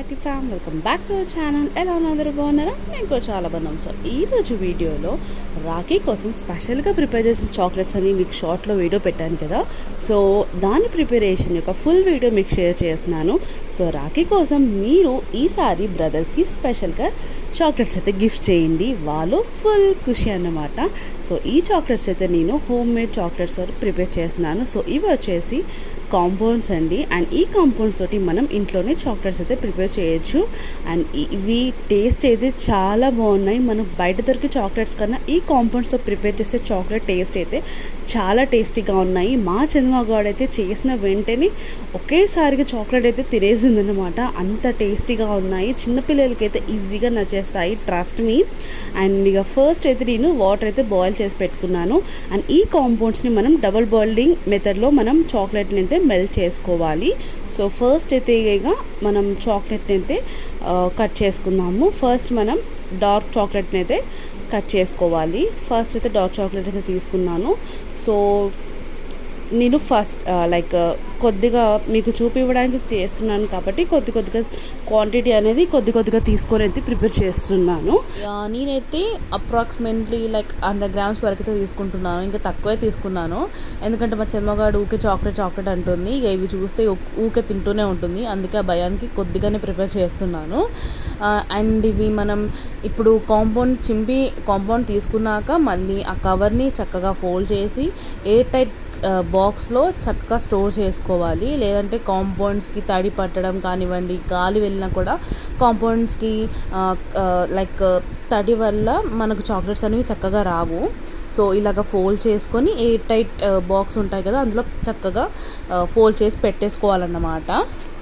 beauty fam welcome back to our channel ఎలా ఉన్నారు అందరూ బాగున్నారా నేను కూడా చాలా బాగున్నాం సో ఈరోజు వీడియోలో రాఖీ కోసం స్పెషల్గా ప్రిపేర్ చేసిన చాక్లెట్స్ అని మీకు షార్ట్లో వీడియో పెట్టాను కదా సో దాని ప్రిపరేషన్ యొక్క ఫుల్ వీడియో మీకు షేర్ చేస్తున్నాను సో రాఖీ కోసం మీరు ఈసారి బ్రదర్స్కి స్పెషల్గా చాక్లెట్స్ అయితే గిఫ్ట్ చేయండి వాళ్ళు ఫుల్ ఖుషి అన్నమాట సో ఈ చాక్లెట్స్ అయితే నేను హోమ్ మేడ్ చాక్లెట్స్ ప్రిపేర్ చేస్తున్నాను సో ఇవి వచ్చేసి కాంపౌండ్స్ అండి అండ్ ఈ కాంపౌండ్స్ తోటి మనం ఇంట్లోనే చాక్లెట్స్ అయితే ప్రిపేర్ చేయొచ్చు అండ్ ఇవి టేస్ట్ అయితే చాలా బాగున్నాయి మనం బయట దొరికే చాక్లెట్స్ కన్నా ఈ కాంపౌండ్స్తో ప్రిపేర్ చేసే చాక్లెట్ టేస్ట్ అయితే చాలా టేస్టీగా ఉన్నాయి మా చంద్రమాగాడు అయితే చేసిన వెంటనే ఒకేసారిగా చాక్లెట్ అయితే తినేసిందనమాట అంత టేస్టీగా ఉన్నాయి చిన్నపిల్లలకి అయితే ఈజీగా నచ్చేస్తాయి ట్రస్ట్ మీ అండ్ ఇక ఫస్ట్ అయితే నేను వాటర్ అయితే బాయిల్ చేసి పెట్టుకున్నాను అండ్ ఈ కాంపౌండ్స్ని మనం డబుల్ బాయిలింగ్ మెథడ్లో మనం చాక్లెట్ని అయితే మెల్ట్ చేసుకోవాలి సో ఫస్ట్ అయితే ఇక మనం చాక్లెట్ని అయితే కట్ చేసుకుందాము ఫస్ట్ మనం డార్క్ చాక్లెట్ని అయితే కట్ చేసుకోవాలి ఫస్ట్ అయితే డార్క్ చాక్లెట్ అయితే తీసుకున్నాను సో నేను ఫస్ట్ లైక్ కొద్దిగా మీకు చూపివ్వడానికి చేస్తున్నాను కాబట్టి కొద్ది కొద్దిగా క్వాంటిటీ అనేది కొద్ది కొద్దిగా తీసుకొని అయితే ప్రిపేర్ చేస్తున్నాను నేనైతే అప్రాక్సిమేట్లీ లైక్ హండ్రెడ్ గ్రామ్స్ వరకు అయితే తీసుకుంటున్నాను ఇంకా తక్కువే తీసుకున్నాను ఎందుకంటే మా చెమ్మగాడు ఊకే చాక్లెట్ చాక్లెట్ అంటుంది ఇక ఇవి చూస్తే ఊకే తింటూనే ఉంటుంది అందుకే ఆ భయానికి కొద్దిగానే ప్రిపేర్ చేస్తున్నాను అండ్ ఇవి మనం ఇప్పుడు కాంపౌండ్ చింపి కాంపౌండ్ తీసుకున్నాక మళ్ళీ ఆ కవర్ని చక్కగా ఫోల్డ్ చేసి ఎయిర్ టైట్ బాక్స్లో చక్కగా స్టోర్ చేసుకోవాలి లేదంటే కాంపౌండ్స్కి తడి పట్టడం కానివ్వండి గాలి వెళ్ళినా కూడా కాంపౌండ్స్కి లైక్ తడి వల్ల మనకు చాక్లెట్స్ అనేవి చక్కగా రావు సో ఇలాగ ఫోల్డ్ చేసుకొని ఎయిర్ టైట్ బాక్స్ ఉంటాయి కదా అందులో చక్కగా ఫోల్డ్ చేసి పెట్టేసుకోవాలన్నమాట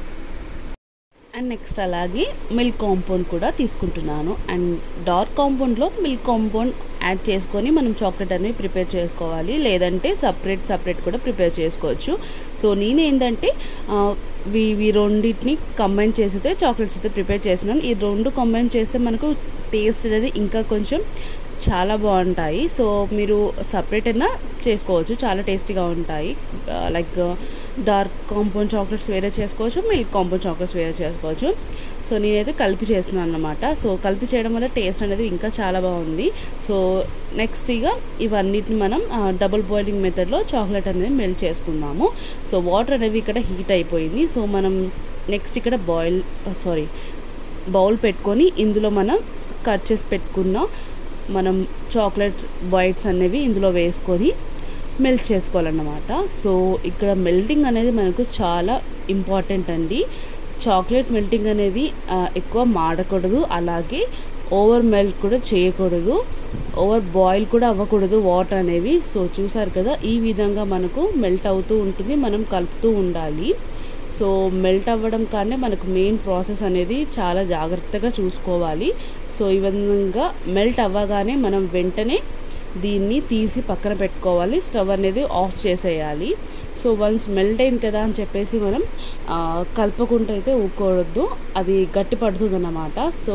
అండ్ నెక్స్ట్ అలాగే మిల్క్ కాంపౌండ్ కూడా తీసుకుంటున్నాను అండ్ డార్క్ కాంపౌండ్లో మిల్క్ కాంపౌండ్ యాడ్ చేసుకొని మనం చాక్లెట్ అనేవి ప్రిపేర్ చేసుకోవాలి లేదంటే సపరేట్ సపరేట్ కూడా ప్రిపేర్ చేసుకోవచ్చు సో నేను ఏంటంటే ఇవి రెండింటిని కంబైన్ చేసితే చాక్లెట్స్ అయితే ప్రిపేర్ చేసినాను ఈ రెండు కంబైన్ చేస్తే మనకు టేస్ట్ అనేది ఇంకా కొంచెం చాలా బాగుంటాయి సో మీరు సపరేట్ అయినా చేసుకోవచ్చు చాలా టేస్టీగా ఉంటాయి లైక్ డార్క్ కాంపౌండ్ చాక్లెట్స్ వేరే చేసుకోవచ్చు మిల్క్ కాంపౌండ్ చాక్లెట్స్ వేరే చేసుకోవచ్చు సో నేనైతే కలిపి చేస్తున్నాను అనమాట సో కలిపి చేయడం వల్ల టేస్ట్ అనేది ఇంకా చాలా బాగుంది సో నెక్స్ట్ ఇక ఇవన్నిటిని మనం డబుల్ బాయిలింగ్ మెథడ్లో చాక్లెట్ అనేది మెల్ట్ చేసుకుందాము సో వాటర్ అనేవి ఇక్కడ హీట్ అయిపోయింది సో మనం నెక్స్ట్ ఇక్కడ బాయిల్ సారీ బౌల్ పెట్టుకొని ఇందులో మనం కట్ చేసి పెట్టుకున్న మనం చాక్లెట్స్ వైట్స్ అనేవి ఇందులో వేసుకొని మెల్ట్ చేసుకోవాలన్నమాట సో ఇక్కడ మెల్టింగ్ అనేది మనకు చాలా ఇంపార్టెంట్ అండి చాక్లెట్ మెల్టింగ్ అనేది ఎక్కువ మాడకూడదు అలాగే ఓవర్ మెల్ట్ కూడా చేయకూడదు ఓవర్ బాయిల్ కూడా అవ్వకూడదు వాటర్ అనేవి సో చూసారు కదా ఈ విధంగా మనకు మెల్ట్ అవుతూ ఉంటుంది మనం కలుపుతూ ఉండాలి సో మెల్ట్ అవ్వడం కానీ మనకు మెయిన్ ప్రాసెస్ అనేది చాలా జాగ్రత్తగా చూసుకోవాలి సో ఈ విధంగా మెల్ట్ అవ్వగానే మనం వెంటనే దీన్ని తీసి పక్కన పెట్టుకోవాలి స్టవ్ అనేది ఆఫ్ చేసేయాలి సో వన్స్ మెల్ట్ అయింది కదా అని చెప్పేసి మనం కలపకుండా అయితే ఊకోవద్దు అది గట్టి పడుతుంది అన్నమాట సో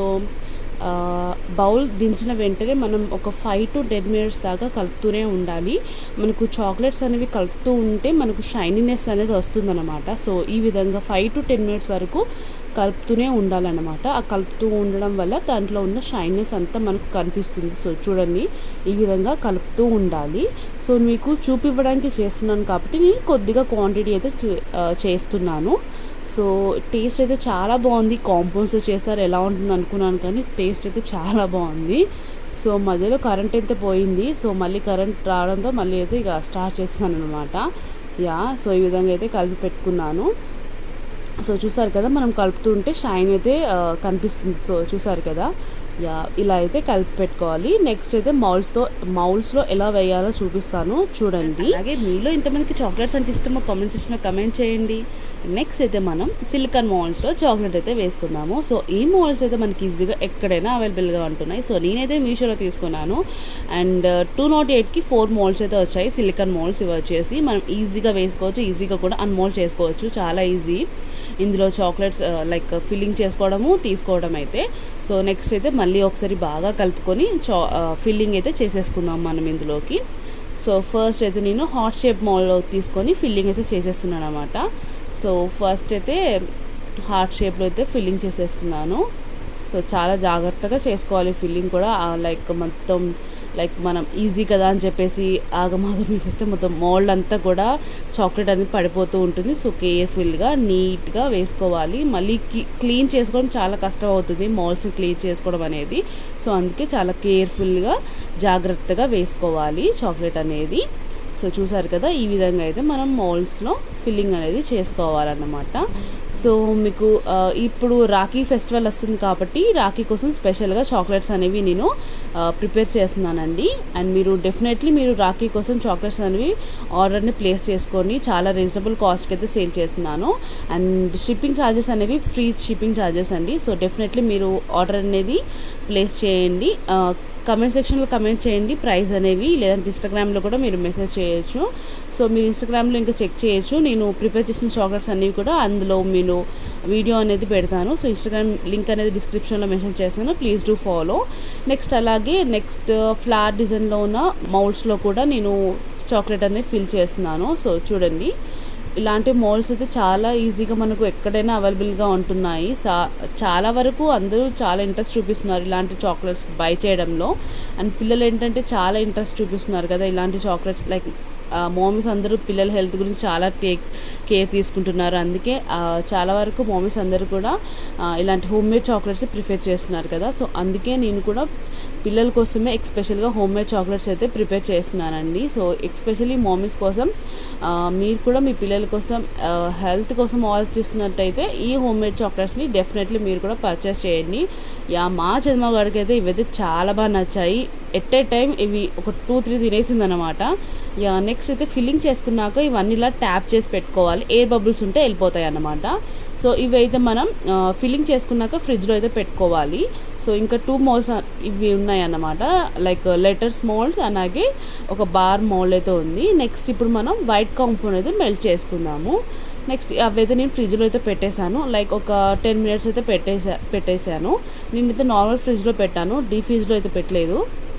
బౌల్ దించిన వెంటనే మనం ఒక ఫైవ్ టు టెన్ మినిట్స్ దాకా కలుపుతూనే ఉండాలి మనకు చాక్లెట్స్ అనేవి కలుపుతూ ఉంటే మనకు షైనీనెస్ అనేది వస్తుందన్నమాట సో ఈ విధంగా ఫైవ్ టు టెన్ మినిట్స్ వరకు కలుపుతూనే ఉండాలన్నమాట ఆ కలుపుతూ ఉండడం వల్ల దాంట్లో ఉన్న షైనెస్ అంతా మనకు కనిపిస్తుంది సో చూడండి ఈ విధంగా కలుపుతూ ఉండాలి సో మీకు చూపివ్వడానికి చేస్తున్నాను కాబట్టి నేను కొద్దిగా క్వాంటిటీ అయితే చేస్తున్నాను సో టేస్ట్ అయితే చాలా బాగుంది కాంపౌండ్స్ చేశారు ఎలా ఉంటుంది అనుకున్నాను కానీ టేస్ట్ అయితే చాలా బాగుంది సో మధ్యలో కరెంట్ అయితే పోయింది సో మళ్ళీ కరెంట్ రావడంతో మళ్ళీ అయితే ఇక స్టార్ట్ చేస్తున్నాను అనమాట యా సో ఈ విధంగా అయితే కలిపి పెట్టుకున్నాను సో చూసారు కదా మనం కలుపుతుంటే షైన్ అయితే కనిపిస్తుంది సో చూసారు కదా యా ఇలా అయితే కలిపి పెట్టుకోవాలి నెక్స్ట్ అయితే మౌల్స్తో మౌల్స్లో ఎలా వేయాలో చూపిస్తాను చూడండి అలాగే మీలో ఇంతమందికి చాక్లెట్స్ అంటే ఇష్టమో కామెంట్ సెక్షన్లో కమెంట్ చేయండి నెక్స్ట్ అయితే మనం సిలికాన్ మౌల్స్లో చాక్లెట్ అయితే వేసుకున్నాము సో ఈ మౌల్స్ అయితే మనకి ఈజీగా ఎక్కడైనా అవైలబుల్గా ఉంటున్నాయి సో నేనైతే మీషోలో తీసుకున్నాను అండ్ టూ నాట్ ఎయిట్కి ఫోర్ మోల్డ్స్ అయితే వచ్చాయి సిలికాన్ మోల్డ్స్ ఇవి వచ్చేసి మనం ఈజీగా వేసుకోవచ్చు ఈజీగా కూడా అన్మోల్డ్ చేసుకోవచ్చు చాలా ఈజీ ఇందులో చాక్లెట్స్ లైక్ ఫిల్లింగ్ చేసుకోవడము తీసుకోవడం అయితే సో నెక్స్ట్ అయితే మళ్ళీ ఒకసారి బాగా కలుపుకొని చా ఫిల్లింగ్ అయితే చేసేసుకుందాం మనం ఇందులోకి సో ఫస్ట్ అయితే నేను హాట్ షేప్ మోల్లో తీసుకొని ఫిల్లింగ్ అయితే చేసేస్తున్నాను అనమాట సో ఫస్ట్ అయితే హార్ట్ షేప్లో అయితే ఫిల్లింగ్ చేసేస్తున్నాను సో చాలా జాగ్రత్తగా చేసుకోవాలి ఫిల్లింగ్ కూడా లైక్ మొత్తం లైక్ మనం ఈజీ కదా అని చెప్పేసి ఆగమాగం వేసేస్తే మొత్తం మోల్డ్ అంతా కూడా చాక్లెట్ అనేది పడిపోతూ ఉంటుంది సో కేర్ఫుల్గా నీట్గా వేసుకోవాలి మళ్ళీ క్లీన్ చేసుకోవడం చాలా కష్టం అవుతుంది మోల్డ్స్ క్లీన్ చేసుకోవడం అనేది సో అందుకే చాలా కేర్ఫుల్గా జాగ్రత్తగా వేసుకోవాలి చాక్లెట్ అనేది సో చూసారు కదా ఈ విధంగా అయితే మనం మోల్డ్స్లో ఫిల్లింగ్ అనేది చేసుకోవాలన్నమాట సో మీకు ఆ, ఇప్పుడు రాఖీ ఫెస్టివల్ వస్తుంది కాబట్టి రాఖీ కోసం స్పెషల్గా చాక్లెట్స్ అనేవి నేను ప్రిపేర్ చేస్తున్నానండి అండ్ మీరు డెఫినెట్లీ మీరు రాఖీ కోసం చాక్లెట్స్ అనేవి ఆర్డర్ని ప్లేస్ చేసుకొని చాలా రీజనబుల్ కాస్ట్కి అయితే సేల్ చేస్తున్నాను అండ్ షిప్పింగ్ ఛార్జెస్ అనేవి ఫ్రీ షిప్పింగ్ ఛార్జెస్ అండి సో డెఫినెట్లీ మీరు ఆర్డర్ అనేది ప్లేస్ చేయండి ఆ, కమెంట్ సెక్షన్లో కమెంట్ చేయండి ప్రైస్ అనేవి లేదంటే ఇన్స్టాగ్రామ్లో కూడా మీరు మెసేజ్ చేయొచ్చు సో మీరు ఇన్స్టాగ్రామ్లో ఇంకా చెక్ చేయొచ్చు నేను ప్రిపేర్ చేసిన చాక్లెట్స్ అనేవి కూడా అందులో నేను వీడియో అనేది పెడతాను సో ఇన్స్టాగ్రామ్ లింక్ అనేది డిస్క్రిప్షన్లో మెన్షన్ చేస్తాను ప్లీజ్ డూ ఫాలో నెక్స్ట్ అలాగే నెక్స్ట్ ఫ్లవర్ డిజైన్లో ఉన్న మౌల్డ్స్లో కూడా నేను చాక్లెట్ అనేది ఫిల్ చేస్తున్నాను సో చూడండి ఇలాంటి మోల్డ్స్ అయితే చాలా ఈజీగా మనకు ఎక్కడైనా అవైలబుల్గా ఉంటున్నాయి సా చాలా వరకు అందరూ చాలా ఇంట్రెస్ట్ చూపిస్తున్నారు ఇలాంటి చాక్లెట్స్ బై చేయడంలో అండ్ పిల్లలు ఏంటంటే చాలా ఇంట్రెస్ట్ చూపిస్తున్నారు కదా ఇలాంటి చాక్లెట్స్ లైక్ మోమీస్ అందరూ పిల్లల హెల్త్ గురించి చాలా టేక్ కేర్ తీసుకుంటున్నారు అందుకే ఆ, చాలా వరకు మోమీస్ అందరూ కూడా ఆ, ఇలాంటి హోమ్ మేడ్ చాక్లెట్స్ ప్రిఫర్ చేస్తున్నారు కదా సో అందుకే నేను కూడా పిల్లల కోసమే ఎక్స్పెషల్గా హోమ్ మేడ్ చాక్లెట్స్ అయితే ప్రిపేర్ చేస్తున్నానండి సో ఎక్స్పెషల్లీ మోమీస్ కోసం ఆ, మీరు కూడా మీ పిల్లల కోసం హెల్త్ కోసం ఆలోచిస్తున్నట్టయితే ఈ హోమ్ మేడ్ చాక్లెట్స్ని డెఫినెట్లీ మీరు కూడా పర్చేస్ చేయండి యా మా చంద్రగాడికి అయితే ఇవైతే చాలా బాగా నచ్చాయి ఎట్ ఏ టైం ఇవి ఒక టూ త్రీ తినేసింది అనమాట యా నెక్స్ట్ అయితే ఫిల్లింగ్ చేసుకున్నాక ఇవన్నీ ఇలా ట్యాప్ చేసి పెట్టుకోవాలి ఎయిర్ బబుల్స్ ఉంటే వెళ్ళిపోతాయి అన్నమాట సో ఇవి అయితే మనం ఫిల్లింగ్ చేసుకున్నాక ఫ్రిడ్జ్లో అయితే పెట్టుకోవాలి సో ఇంకా టూ మోల్డ్స్ ఇవి ఉన్నాయి అన్నమాట లైక్ లెటర్స్ మోల్డ్స్ అలాగే ఒక బార్ మోల్డ్ అయితే ఉంది నెక్స్ట్ ఇప్పుడు మనం వైట్ కాంపౌండ్ అయితే మెల్ట్ చేసుకుందాము నెక్స్ట్ అవైతే నేను ఫ్రిడ్జ్లో అయితే పెట్టేశాను లైక్ ఒక టెన్ మినిట్స్ అయితే పెట్టేసా పెట్టేశాను నేనైతే నార్మల్ ఫ్రిడ్జ్లో పెట్టాను డీ ఫ్రిడ్జ్లో అయితే పెట్టలేదు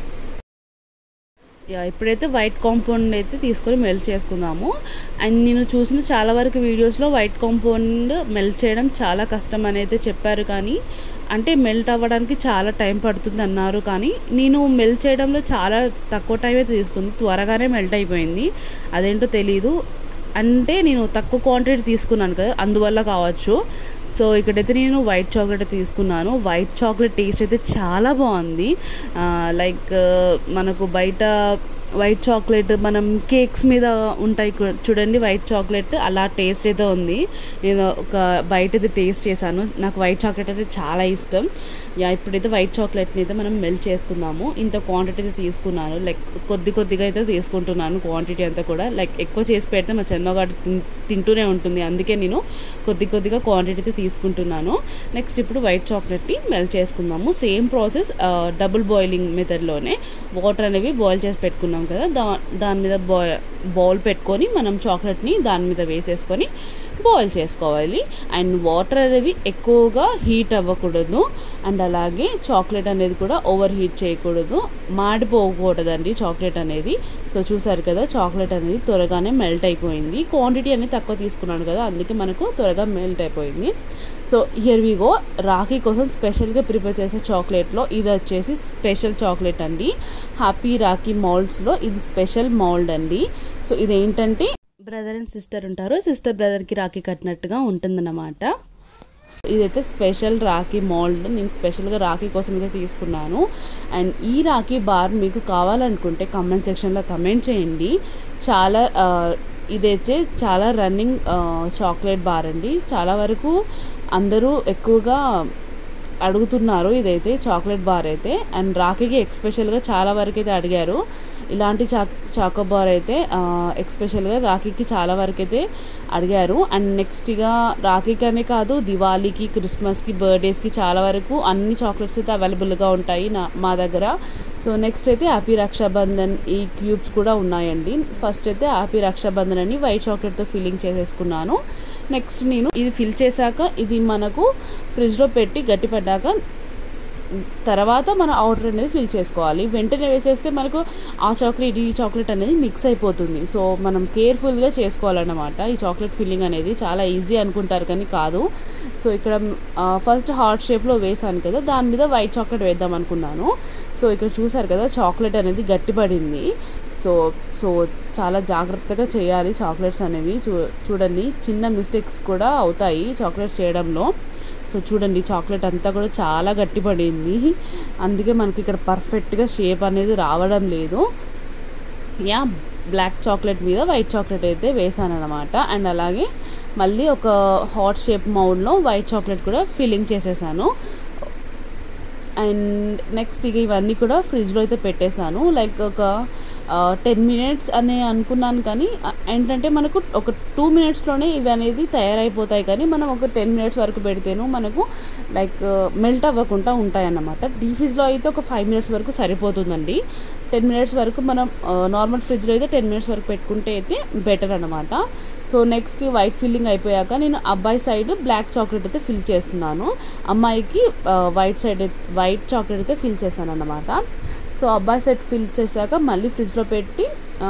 యా ఇప్పుడైతే వైట్ కాంపౌండ్ అయితే తీసుకొని మెల్ట్ చేసుకుందాము అండ్ నేను చూసిన చాలా వరకు వీడియోస్లో వైట్ కాంపౌండ్ మెల్ట్ చేయడం చాలా కష్టం అని అయితే చెప్పారు కానీ అంటే మెల్ట్ అవ్వడానికి చాలా టైం పడుతుంది అన్నారు కానీ నేను మెల్ట్ చేయడంలో చాలా తక్కువ టైం అయితే తీసుకుంది త్వరగానే మెల్ట్ అయిపోయింది అదేంటో తెలీదు అంటే నేను తక్కువ క్వాంటిటీ తీసుకున్నాను కదా అందువల్ల కావచ్చు సో ఇక్కడైతే నేను వైట్ చాక్లెట్ తీసుకున్నాను వైట్ చాక్లెట్ టేస్ట్ అయితే చాలా బాగుంది ఆ, లైక్ మనకు బయట వైట్ చాక్లెట్ మనం కేక్స్ మీద ఉంటాయి కూ- చూడండి వైట్ చాక్లెట్ అలా టేస్ట్ అయితే ఉంది నేను ఒక బయట అయితే టేస్ట్ చేశాను నాకు వైట్ చాక్లెట్ అయితే చాలా ఇష్టం యా ఇప్పుడైతే వైట్ చాక్లెట్ని అయితే మనం మెల్ట్ చేసుకుందాము ఇంత క్వాంటిటీ అయితే తీసుకున్నాను లైక్ కొద్ది కొద్దిగా అయితే తీసుకుంటున్నాను క్వాంటిటీ అంతా కూడా లైక్ ఎక్కువ చేసి పెడితే మా చంద్రగాడు తింటూనే ఉంటుంది అందుకే నేను కొద్ది కొద్దిగా క్వాంటిటీ అయితే తీసుకుంటున్నాను నెక్స్ట్ ఇప్పుడు వైట్ చాక్లెట్ని మెల్ట్ చేసుకుందాము సేమ్ ప్రాసెస్ డబుల్ బాయిలింగ్ మెథడ్లోనే వాటర్ అనేవి బాయిల్ చేసి పెట్టుకున్నాం కదా దా దాని మీద బాయ్ బౌల్ పెట్టుకొని మనం చాక్లెట్ని దాని మీద వేసేసుకొని బాయిల్ చేసుకోవాలి అండ్ వాటర్ అనేవి ఎక్కువగా హీట్ అవ్వకూడదు అండ్ అలాగే చాక్లెట్ అనేది కూడా ఓవర్ హీట్ చేయకూడదు మాడిపోకూడదండి చాక్లెట్ అనేది సో చూసారు కదా చాక్లెట్ అనేది త్వరగానే మెల్ట్ అయిపోయింది క్వాంటిటీ అనేది తక్కువ తీసుకున్నాను కదా అందుకే మనకు త్వరగా మెల్ట్ అయిపోయింది so here we go Rakhi కోసం స్పెషల్గా ప్రిపేర్ చేసే చాక్లెట్లో ఇది వచ్చేసి స్పెషల్ చాక్లెట్ అండి హ్యాపీ రాఖీ మౌల్డ్స్లో ఇది స్పెషల్ మౌల్డ్ అండి సో ఇదేంటంటే బ్రదర్ అండ్ సిస్టర్ ఉంటారు సిస్టర్ బ్రదర్కి రాఖీ కట్టినట్టుగా ఉంటుందన్నమాట ఇదైతే స్పెషల్ రాఖీ మోల్డ్ నేను స్పెషల్గా రాఖీ కోసం అయితే తీసుకున్నాను అండ్ ఈ రాఖీ బార్ మీకు కావాలనుకుంటే కమెంట్ సెక్షన్లో కమెంట్ చేయండి చాలా ఆ, ఇదైతే చాలా రన్నింగ్ చాక్లెట్ బార్ అండి చాలా వరకు అందరూ ఎక్కువగా అడుగుతున్నారు ఇదైతే చాక్లెట్ బార్ అయితే అండ్ రాఖీకి ఎక్స్పెషల్గా చాలా వరకు అయితే అడిగారు ఇలాంటి చా చాకో బార్ అయితే ఎక్స్పెషల్గా రాఖీకి చాలా వరకు అయితే అడిగారు అండ్ నెక్స్ట్గా రాఖీకి అనే కాదు దివాళీకి క్రిస్మస్కి బర్త్డేస్కి చాలా వరకు అన్ని చాక్లెట్స్ అయితే అవైలబుల్గా ఉంటాయి నా మా దగ్గర సో నెక్స్ట్ అయితే హ్యాపీ రక్షాబంధన్ ఈ క్యూబ్స్ కూడా ఉన్నాయండి ఫస్ట్ అయితే హ్యాపీ రక్షాబంధన్ అని వైట్ చాక్లెట్తో ఫిల్లింగ్ చేసేసుకున్నాను నెక్స్ట్ నేను ఇది ఫిల్ చేశాక ఇది మనకు ఫ్రిడ్జ్లో పెట్టి గట్టిపడ్డాక తర్వాత మన అవుటర్ అనేది ఫిల్ చేసుకోవాలి వెంటనే వేసేస్తే మనకు ఆ చాక్లెట్ ఈ చాక్లెట్ అనేది మిక్స్ అయిపోతుంది సో మనం కేర్ఫుల్గా చేసుకోవాలన్నమాట ఈ చాక్లెట్ ఫిల్లింగ్ అనేది చాలా ఈజీ అనుకుంటారు కానీ కాదు సో ఇక్కడ ఫస్ట్ హార్ట్ షేప్లో వేసాను కదా దాని మీద వైట్ చాక్లెట్ వేద్దాం అనుకున్నాను సో ఇక్కడ చూసారు కదా చాక్లెట్ అనేది గట్టిపడింది సో సో చాలా జాగ్రత్తగా చేయాలి చాక్లెట్స్ అనేవి చూ చూడండి చిన్న మిస్టేక్స్ కూడా అవుతాయి చాక్లెట్స్ చేయడంలో సో చూడండి చాక్లెట్ అంతా కూడా చాలా గట్టిపడింది అందుకే మనకి ఇక్కడ పర్ఫెక్ట్గా షేప్ అనేది రావడం లేదు యా బ్లాక్ చాక్లెట్ మీద వైట్ చాక్లెట్ అయితే వేసాను అనమాట అండ్ అలాగే మళ్ళీ ఒక హాట్ షేప్ మౌడ్లో వైట్ చాక్లెట్ కూడా ఫిల్లింగ్ చేసేసాను అండ్ నెక్స్ట్ ఇక ఇవన్నీ కూడా ఫ్రిడ్జ్లో అయితే పెట్టేశాను లైక్ ఒక టెన్ మినిట్స్ అని అనుకున్నాను కానీ ఆ, ఏంటంటే మనకు ఒక టూ మినిట్స్లోనే ఇవి అనేది తయారైపోతాయి కానీ మనం ఒక టెన్ మినిట్స్ వరకు పెడితేను మనకు లైక్ మెల్ట్ అవ్వకుండా ఉంటాయి అన్నమాట డీ ఫ్రిడ్జ్లో అయితే ఒక ఫైవ్ మినిట్స్ వరకు సరిపోతుందండి టెన్ మినిట్స్ వరకు మనం నార్మల్ ఫ్రిడ్జ్లో అయితే టెన్ మినిట్స్ వరకు పెట్టుకుంటే అయితే బెటర్ అనమాట సో నెక్స్ట్ వైట్ ఫిల్లింగ్ అయిపోయాక నేను అబ్బాయి సైడ్ బ్లాక్ చాక్లెట్ అయితే ఫిల్ చేస్తున్నాను అమ్మాయికి వైట్ సైడ్ వైట్ చాక్లెట్ అయితే ఫిల్ చేశాను అన్నమాట సో అబ్బాయి సైడ్ ఫిల్ చేశాక మళ్ళీ ఫ్రిడ్జ్లో పెట్టి ఆ,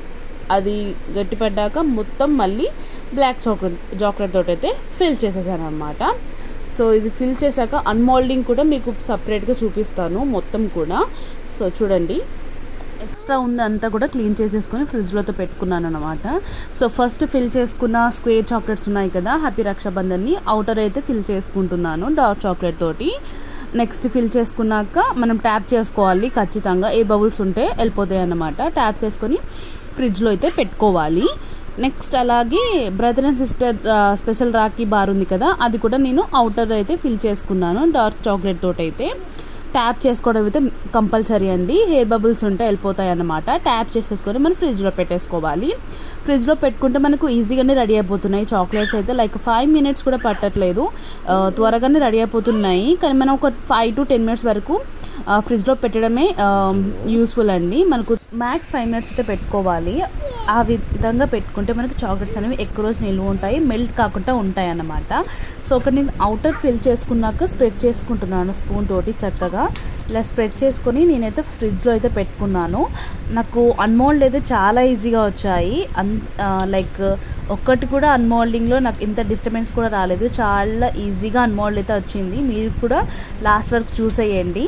అది గట్టిపడ్డాక మొత్తం మళ్ళీ బ్లాక్ చాక్లెట్ చాక్లెట్ తోటి అయితే ఫిల్ చేసేసాను అనమాట సో ఇది ఫిల్ చేశాక అన్మోల్డింగ్ కూడా మీకు సపరేట్గా చూపిస్తాను మొత్తం కూడా సో చూడండి ఎక్స్ట్రా ఉంది అంతా కూడా క్లీన్ చేసేసుకొని ఫ్రిడ్జ్లో అయితే పెట్టుకున్నాను అనమాట సో ఫస్ట్ ఫిల్ చేసుకున్న స్క్వేర్ చాక్లెట్స్ ఉన్నాయి కదా హ్యాపీ రక్షాబంధన్ని అవుటర్ అయితే ఫిల్ చేసుకుంటున్నాను డార్క్ చాక్లెట్ తోటి నెక్స్ట్ ఫిల్ చేసుకున్నాక మనం ట్యాప్ చేసుకోవాలి ఖచ్చితంగా ఏ బబుల్స్ ఉంటే వెళ్ళిపోతాయి అన్నమాట ట్యాప్ చేసుకొని ఫ్రిడ్జ్లో అయితే పెట్టుకోవాలి నెక్స్ట్ అలాగే brother and sister special Rakhi bar ఉంది కదా అది కూడా నేను అవుటర్ అయితే ఫిల్ చేసుకున్నాను డార్క్ చాక్లెట్ తోటి అయితే ట్యాప్ చేసుకోవడం అయితే కంపల్సరీ అండి హెయిర్ బబుల్స్ ఉంటే వెళ్ళిపోతాయి అన్నమాట ట్యాప్ చేసేసుకొని మనం ఫ్రిడ్జ్లో పెట్టేసుకోవాలి ఫ్రిడ్జ్లో పెట్టుకుంటే మనకు ఈజీగానే రెడీ అయిపోతున్నాయి చాక్లెట్స్ అయితే లైక్ ఫైవ్ మినిట్స్ కూడా పట్టట్లేదు ఆ, త్వరగానే రెడీ అయిపోతున్నాయి కానీ మనం ఒక ఫైవ్ టు టెన్ మినిట్స్ వరకు ఆ, ఫ్రిడ్జ్లో పెట్టడమే యూస్ఫుల్ అండి మనకు మ్యాక్స్ ఫైవ్ మినిట్స్ అయితే పెట్టుకోవాలి ఆ విధంగా పెట్టుకుంటే మనకు చాక్లెట్స్ అనేవి ఎక్కువ రోజు నిల్వ ఉంటాయి మెల్ట్ కాకుండా ఉంటాయి అన్నమాట సో ఒక నేను అవుటర్ ఫిల్ చేసుకున్నాక స్ప్రెడ్ చేసుకుంటున్నాను స్పూన్ తోటి చక్కగా ఇలా స్ప్రెడ్ చేసుకొని నేనైతే ఫ్రిడ్జ్లో అయితే పెట్టుకున్నాను నాకు అన్మోల్డ్ అయితే చాలా ఈజీగా వచ్చాయి అన్ లైక్ ఒక్కటి కూడా అన్మోల్డింగ్లో నాకు ఇంత డిస్టర్బెన్స్ కూడా రాలేదు చాలా ఈజీగా అన్మోల్డ్ అయితే వచ్చింది మీరు కూడా లాస్ట్ వరకు చూసేయండి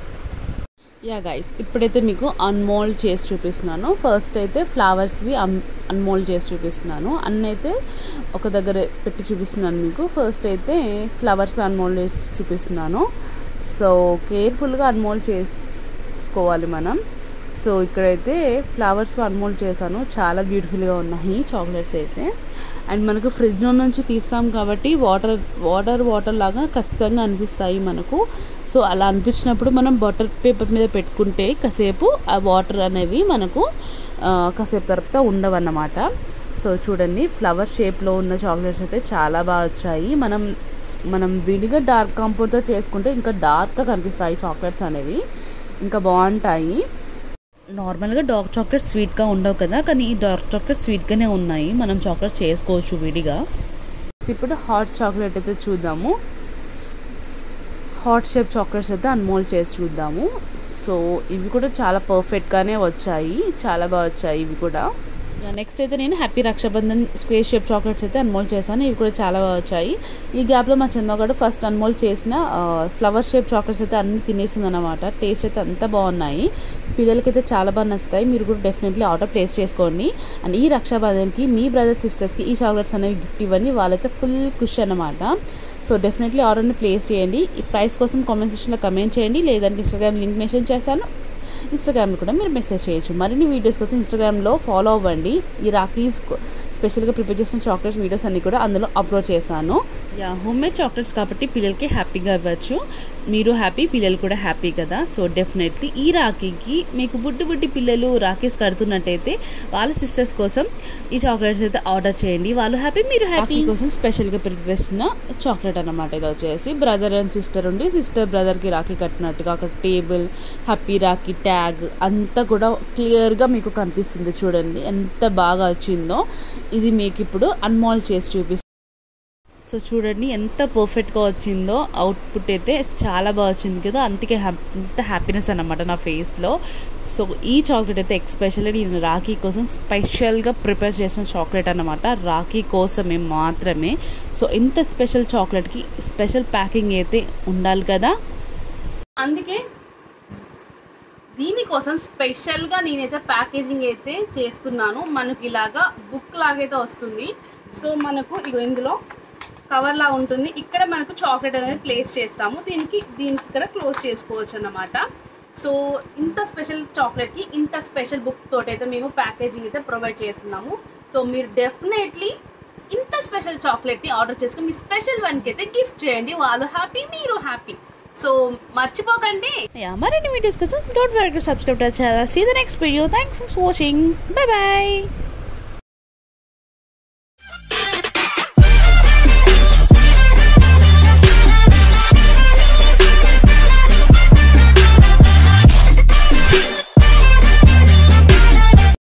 యా గైస్ ఇప్పుడైతే మీకు అన్మోల్డ్ చేసి చూపిస్తున్నాను ఫస్ట్ అయితే ఫ్లవర్స్వి అన్ అన్మోల్డ్ చేసి చూపిస్తున్నాను అన్నీ అయితే ఒక దగ్గర పెట్టి చూపిస్తున్నాను మీకు ఫస్ట్ అయితే ఫ్లవర్స్వి అన్మోల్డ్ చేసి చూపిస్తున్నాను సో కేర్ఫుల్గా అన్మోల్డ్ చేసుకోవాలి మనం సో ఇక్కడైతే ఫ్లవర్స్ అన్మోల్డ్ చేశాను చాలా బ్యూటిఫుల్గా ఉన్నాయి చాక్లెట్స్ అయితే అండ్ మనకు ఫ్రిడ్జ్లో నుంచి తీస్తాం కాబట్టి వాటర్ వాటర్ వాటర్ లాగా ఖచ్చితంగా అనిపిస్తాయి మనకు సో అలా అనిపించినప్పుడు మనం బటర్ పేపర్ మీద పెట్టుకుంటే కాసేపు ఆ వాటర్ అనేవి మనకు ఆ, కాసేపు తర్వాత ఉండవన్నమాట సో చూడండి ఫ్లవర్ షేప్లో ఉన్న చాక్లెట్స్ అయితే చాలా బాగా వచ్చాయి మనం మనం విడిగా డార్క్ కాంపౌండ్తో చేసుకుంటే ఇంకా డార్క్గా కనిపిస్తాయి చాక్లెట్స్ అనేవి ఇంకా బాగుంటాయి నార్మల్గా డార్క్ చాక్లెట్ స్వీట్గా ఉండవు కదా కానీ ఈ డార్క్ చాక్లెట్ స్వీట్గానే ఉన్నాయి మనం చాక్లెట్ చేసుకోవచ్చు విడిగా ఇప్పుడు హాట్ చాక్లెట్ అయితే చూద్దాము హాట్ షేప్ చాక్లెట్స్ అయితే అన్మోల్ చేసి చూద్దాము సో ఇవి కూడా చాలా పర్ఫెక్ట్గానే వచ్చాయి చాలా బాగా వచ్చాయి ఇవి కూడా నెక్స్ట్ అయితే నేను happy Rakshabandhan square shape chocolates అయితే అన్మోల్ చేశాను ఇవి కూడా చాలా బాగా వచ్చాయి ఈ గ్యాప్లో మా చంద్రగాడు ఫస్ట్ అన్మోల్ చేసిన ఫ్లవర్ షేప్ చాక్లెట్స్ అయితే అన్ని తినేసింది అనమాట టేస్ట్ అయితే అంతా బాగున్నాయి పిల్లలకైతే చాలా బాగా నచ్చుతాయి మీరు కూడా డెఫినెట్లీ ఆర్డర్ ప్లేస్ చేసుకోండి అండ్ ఈ రక్షాబంధన్కి మీ బ్రదర్స్ సిస్టర్స్కి ఈ చాక్లెట్స్ అనేవి గిఫ్ట్ ఇవ్వండి వాళ్ళైతే ఫుల్ ఖుషి అనమాట సో డెఫినెట్లీ ఆర్డర్ని ప్లేస్ చేయండి ఈ ప్రైస్ కోసం కామెంట్ సెక్షన్లో కమెంట్ చేయండి లేదంటే ఇన్స్టాగ్రామ్ లింక్ మెన్షన్ చేస్తాను ఇన్స్టాగ్రామ్లో కూడా మీరు మెసేజ్ చేయొచ్చు మరిన్ని వీడియోస్ కోసం ఇన్స్టాగ్రామ్లో ఫాలో అవ్వండి ఈ రాఖీస్ స్పెషల్గా ప్రిపేర్ చేసిన చాక్లెట్స్ వీడియోస్ అన్ని కూడా అందులో అప్లోడ్ చేశాను యా హోమ్ మేడ్ చాక్లెట్స్ కాబట్టి పిల్లలకి హ్యాపీగా ఇవ్వచ్చు మీరు హ్యాపీ పిల్లలు కూడా హ్యాపీ కదా సో డెఫినెట్లీ ఈ రాఖీకి మీకు బుడ్డి బుడ్డి పిల్లలు రాఖీస్ కడుతున్నట్టయితే వాళ్ళ సిస్టర్స్ కోసం ఈ చాక్లెట్స్ అయితే ఆర్డర్ చేయండి వాళ్ళు హ్యాపీ మీరు హ్యాపీ కోసం స్పెషల్గా ప్రిపేర్ చేసిన చాక్లెట్ అన్నమాట ఇది వచ్చేసి బ్రదర్ అండ్ సిస్టర్ ఉండి సిస్టర్ బ్రదర్కి రాఖీ కట్టినట్టుగా అక్కడ టేబుల్ హ్యాపీ రాఖీ ట్యాగ్ అంతా కూడా క్లియర్గా మీకు కనిపిస్తుంది చూడండి ఎంత బాగా వచ్చిందో ఇది మీకు ఇప్పుడు అన్మాల్ చేసి చూపిస్తుంది సో చూడండి ఎంత పర్ఫెక్ట్గా వచ్చిందో అవుట్పుట్ అయితే చాలా బాగా వచ్చింది కదా అందుకే హ్యాప్ అంత హ్యాపీనెస్ అన్నమాట నా ఫేస్లో సో ఈ చాక్లెట్ అయితే ఎక్స్పెషల్లీ నేను రాఖీ కోసం స్పెషల్గా ప్రిపేర్ చేసిన చాక్లెట్ అన్నమాట రాఖీ కోసమే మాత్రమే సో ఇంత స్పెషల్ చాక్లెట్కి స్పెషల్ ప్యాకింగ్ అయితే ఉండాలి కదా అందుకే దీనికోసం స్పెషల్గా నేనైతే ప్యాకేజింగ్ అయితే చేస్తున్నాను మనకి ఇలాగా బుక్ లాగైతే వస్తుంది సో మనకు ఇగో ఇందులో కవర్ లా ఉంటుంది ఇక్కడ మనకు చాక్లెట్ అనేది ప్లేస్ చేస్తాము దీనికి దీనికి ఇక్కడ క్లోజ్ చేసుకోవచ్చు అన్నమాట సో ఇంత స్పెషల్ చాక్లెట్కి ఇంత స్పెషల్ బుక్ తోటి అయితే మేము ప్యాకేజింగ్ అయితే ప్రొవైడ్ చేస్తున్నాము సో మీరు డెఫినెట్లీ ఇంత స్పెషల్ చాక్లెట్ని ఆర్డర్ చేసుకుని మీ స్పెషల్ వన్కి అయితే గిఫ్ట్ చేయండి వాళ్ళు హ్యాపీ మీరు హ్యాపీ సో మర్చిపోకండి యా మరిన్ని వీడియోస్ కోసం don't forget to subscribe to channel see the next video thanks for watching bye bye